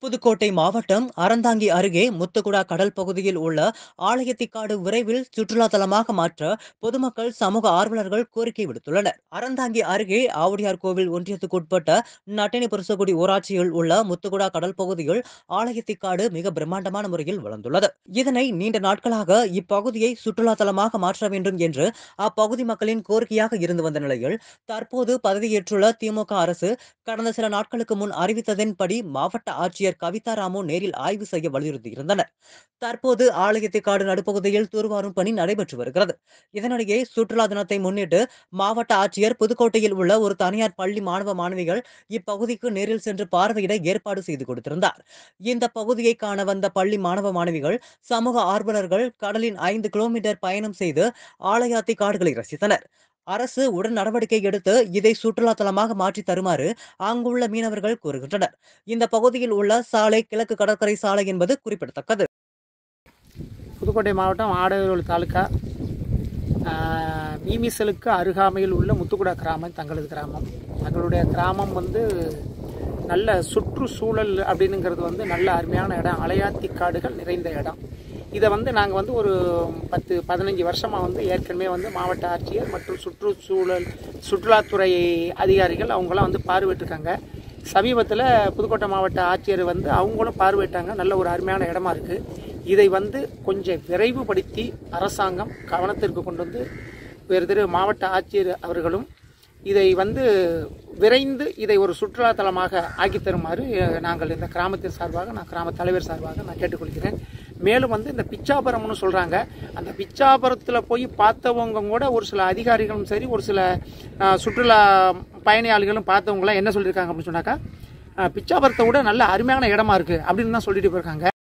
புதுக்கோட்டை மாவட்டம் அறந்தாங்கி அருகே முத்துக்குடா கடல் பகுதியில் உள்ள ஆலயத்திக்காடு விரைவில் சுற்றுலா தலமாக மாற்ற பொதுமக்கள் சமூக ஆர்வலர்கள் கோரிக்கை விடுத்துள்ளனர் அறந்தாங்கி அருகே ஆவுடையார் கோவில் ஒன்றியத்துக்குட்பட்ட நட்டினி புரசகுடி ஊராட்சியில் உள்ள முத்துக்குடா கடல் பகுதியில் ஆலயத்திக்காடு மிக பிரம்மாண்டமான முறையில் வளர்ந்துள்ளது இதனை நீண்ட நாட்களாக இப்பகுதியை சுற்றுலா தலமாக மாற்ற வேண்டும் என்று அப்பகுதி மக்களின் கோரிக்கையாக இருந்து வந்த நிலையில் தற்போது பதவியேற்றுள்ள திமுக அரசு கடந்த சில நாட்களுக்கு முன் அறிவித்ததன்படி மாவட்ட ஆட்சியர் கவிதா ராமு நேரில் ஆய்வு செய்ய வலியுறுத்தியிருந்தனர் தற்போது ஆலயத்திற்காடு நடுப்பகுதியில் தூர்வாரும் பணி நடைபெற்று வருகிறது இதனிடையே சுற்றுலா தினத்தை முன்னிட்டு மாவட்ட ஆட்சியர் புதுக்கோட்டையில் உள்ள ஒரு தனியார் பள்ளி மாணவ மாணவிகள் இப்பகுதிக்கு நேரில் சென்று பார்வையிட ஏற்பாடு செய்து கொடுத்திருந்தார் இந்த பகுதியை காண வந்த பள்ளி மாணவ மாணவிகள் சமூக ஆர்வலர்கள் கடலின் ஐந்து கிலோமீட்டர் பயணம் செய்து ஆலயாத்தி காடுகளை ரசித்தனர் அரசு உடன் நடவடிக்கை எடுத்து இதை சுற்றுலா தலமாக மாற்றி தருமாறு அங்குள்ள மீனவர்கள் கூறுகின்றனர் இந்த பகுதியில் உள்ள சாலை கிழக்கு கடற்கரை சாலை என்பது குறிப்பிடத்தக்கது புதுக்கோட்டை மாவட்டம் ஆடையூர் தாலுக்கா ஆஹ், மீமிசலுக்கு அருகாமையில் உள்ள முத்துக்குடா கிராமம் தங்களது கிராமம் தங்களுடைய கிராமம் வந்து நல்ல சுற்றுச்சூழல் அப்படின்னுங்கிறது வந்து நல்ல அருமையான இடம் அலையாத்தி காடுகள் நிறைந்த இடம் இதை வந்து நாங்கள் வந்து ஒரு பத்து பதினஞ்சு வருஷமாக வந்து ஏற்கனவே வந்து மாவட்ட ஆட்சியர் மற்றும் சுற்றுச்சூழல் சுற்றுலாத்துறை அதிகாரிகள் அவங்களாம் வந்து பார்வையிட்டிருக்காங்க சமீபத்தில் புதுக்கோட்டை மாவட்ட ஆட்சியர் வந்து அவங்களும் பார்வையிட்டாங்க நல்ல ஒரு அருமையான இடமா இருக்குது இதை வந்து கொஞ்சம் விரைவுபடுத்தி அரசாங்கம் கவனத்திற்கு கொண்டு வந்து வேறு திரு மாவட்ட ஆட்சியர் அவர்களும் இதை வந்து விரைந்து இதை ஒரு சுற்றுலா தலமாக ஆக்கி தருமாறு அஹ், நாங்கள் இந்த கிராமத்தின் சார்பாக நான் கிராம தலைவர் சார்பாக நான் கேட்டுக்கொள்கிறேன் மேலும் வந்து இந்த பிச்சாபுரம்னு சொல்கிறாங்க அந்த பிச்சாபுரத்தில் போய் பார்த்தவங்க கூட ஒரு சில அதிகாரிகளும் சரி ஒரு சில அஹ், சுற்றுலா பயணியாளிகளும் பார்த்தவங்களாம் என்ன சொல்லியிருக்காங்க அப்படின்னு சொன்னாக்கா அஹ், பிச்சாபுரத்தை விட நல்ல அருமையான இடமா இருக்குது அப்படின்னு தான் சொல்லிட்டு போயிருக்காங்க